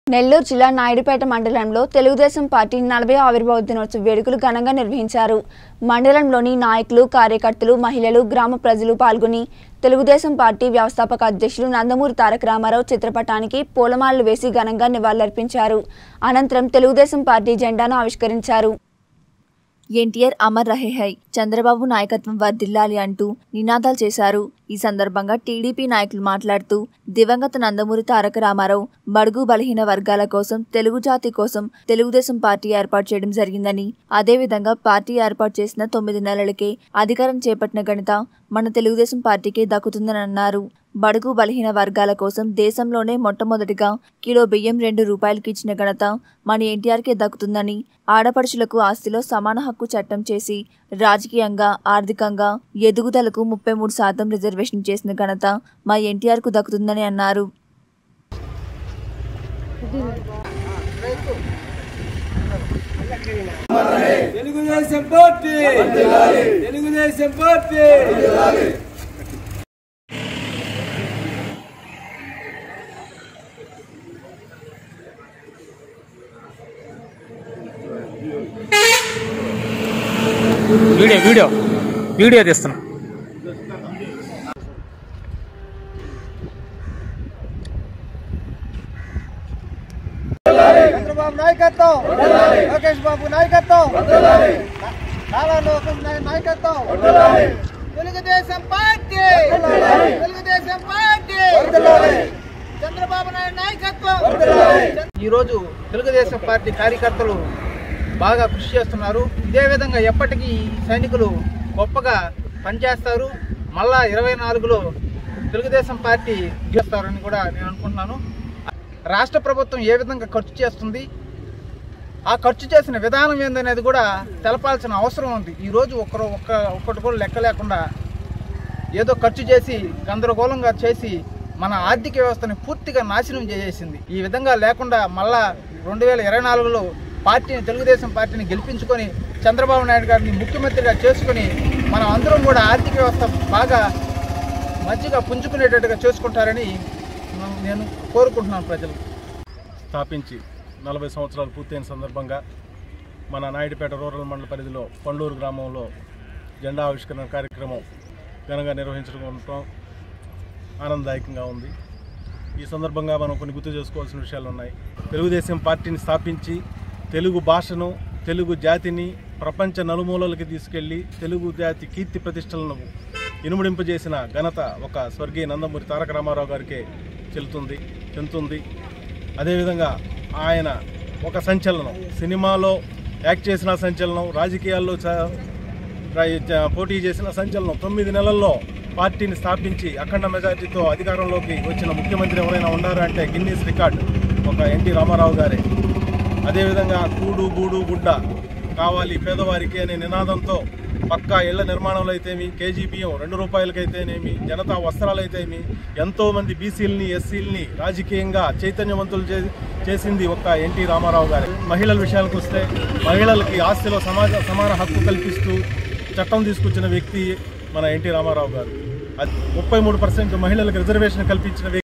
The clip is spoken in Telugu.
నెల్లూరు జిల్లా నాయుడుపేట మండలంలో తెలుగుదేశం పార్టీ నలభై ఆవిర్భావ దినోత్సవ వేడుకలు ఘనంగా నిర్వహించారు మండలంలోని నాయకులు కార్యకర్తలు మహిళలు గ్రామ ప్రజలు పాల్గొని తెలుగుదేశం పార్టీ వ్యవస్థాపక అధ్యక్షులు నందమూరి తారక రామారావు చిత్రపటానికి పూలమాలలు వేసి ఘనంగా నివాళులర్పించారు అనంతరం తెలుగుదేశం పార్టీ జెండాను ఆవిష్కరించారు ఎన్టీఆర్ అమర్ రహే హై చంద్రబాబు నాయకత్వం వర్ధిల్లాలి అంటూ నినాదాలు చేశారు ఈ సందర్భంగా టీడీపీ నాయకులు మాట్లాడుతూ దివంగత నందమూరి తారక రామారావు బడుగు బలహీన వర్గాల కోసం తెలుగు జాతి కోసం తెలుగుదేశం పార్టీ ఏర్పాటు చేయడం జరిగిందని అదేవిధంగా పార్టీ ఏర్పాటు చేసిన తొమ్మిది నెలలకే అధికారం చేపట్టిన ఘనత మన తెలుగుదేశం పార్టీకే దక్కుతుందని అన్నారు బడుగు బలహీన వర్గాల కోసం దేశంలోనే మొట్టమొదటిగా కిలో బియ్యం రెండు రూపాయలకి ఇచ్చిన ఘనత మన ఎన్టీఆర్కే దక్కుతుందని ఆడపడుచులకు ఆస్తిలో సమాన హక్కు చట్టం చేసి రాజకీయంగా ఆర్థికంగా ఎదుగుదలకు ముప్పై మూడు శాతం రిజర్వేషన్ చేసిన ఘనత మా ఎన్టీఆర్కు దక్కుతుందని అన్నారు Telugu Desam party Telugu Desam party video video video తీస్తున్నా చంద్రబాబు నాయకత్వం లోకేష్ బాబు నాయకత్వం నారా లోకేష్ నాయ- నాయకత్వం తెలుగుదేశం పార్టీ తెలుగుదేశం పార్టీ చంద్రబాబు నాయుడు నాయకత్వం ఈరోజు తెలుగుదేశం పార్టీ కార్యకర్తలు బాగా కృషి చేస్తున్నారు ఇదే విధంగా ఎప్పటికీ ఈ సైనికులు గొప్పగా పనిచేస్తారు మళ్ళా ఇరవై నాలుగులో తెలుగుదేశం పార్టీ గెలుస్తారని కూడా నేను అనుకుంటున్నాను రాష్ట్ర ప్రభుత్వం ఏ విధంగా ఖర్చు చేస్తుంది ఆ ఖర్చు చేసిన విధానం ఏందనేది కూడా తెలపాల్సిన అవసరం ఉంది ఈరోజు ఒక్కరు ఒక్క ఒక్కటి కూడా లెక్క లేకుండా ఏదో ఖర్చు చేసి గందరగోళంగా చేసి మన ఆర్థిక వ్యవస్థని పూర్తిగా నాశనం చేసేసింది ఈ విధంగా లేకుండా మళ్ళా రెండు వేల ఇరవై నాలుగులో పార్టీని తెలుగుదేశం పార్టీని గెలిపించుకొని చంద్రబాబు నాయుడు గారిని ముఖ్యమంత్రిగా చేసుకొని మనం అందరం కూడా ఆర్థిక వ్యవస్థ బాగా మంచిగా పుంజుకునేటట్టుగా చేసుకుంటారని నేను కోరుకుంటున్నాను ప్రజలు స్థాపించి నలభై సంవత్సరాలు పూర్తయిన సందర్భంగా మన నాయుడుపేట రూరల్ మండల పరిధిలో పండూరు గ్రామంలో జెండా ఆవిష్కరణ కార్యక్రమం ఘనంగా నిర్వహించడం ఉండటం ఆనందదాయకంగా ఉంది ఈ సందర్భంగా మనం కొన్ని గుర్తు చేసుకోవాల్సిన విషయాలు ఉన్నాయి తెలుగుదేశం పార్టీని స్థాపించి తెలుగు భాషను తెలుగు జాతిని ప్రపంచ నలుమూలలకి తీసుకెళ్లి తెలుగు జాతి కీర్తి ప్రతిష్టలను ఇనుముడింపజేసిన ఘనత ఒక స్వర్గీయ నందమూరి తారక రామారావు గారికే చెల్లుతుంది చెందుతుంది అదేవిధంగా ఆయన ఒక సంచలనం సినిమాలో యాక్ట్ చేసిన సంచలనం రాజకీయాల్లో చ- రా- చ- పోటీ చేసిన సంచలనం తొమ్మిది నెలల్లో పార్టీని స్థాపించి అఖండ మెజార్టీతో అధికారంలోకి వచ్చిన ముఖ్యమంత్రి ఎవరైనా ఉన్నారా అంటే గిన్నీస్ రికార్డ్ ఒక ఎన్టీ రామారావు గారే అదేవిధంగా కూడు గూడు గుడ్డ కావాలి పేదవారికి అనే నినాదంతో పక్కా ఇళ్ల నిర్మాణంలో అయితేమి కేజీ బియ్యం రెండు రూపాయలకైతేనేమి జనతా వస్త్రాలు అయితేమి ఎంతో మంది బీసీలని ఎస్సీలని రాజకీయంగా చైతన్యవంతులు చే- చేసింది ఒక్క ఎన్టీ రామారావు గారే మహిళల విషయానికి వస్తే మహిళలకి ఆస్తిలో సమాజ సమాన హక్కు కల్పిస్తూ చట్టం తీసుకొచ్చిన వ్యక్తి మన ఎన్టీ రామారావు గారు అది ముప్పై మూడు పర్సెంట్ మహిళలకు రిజర్వేషన్ కల్పించిన వ్యక్తి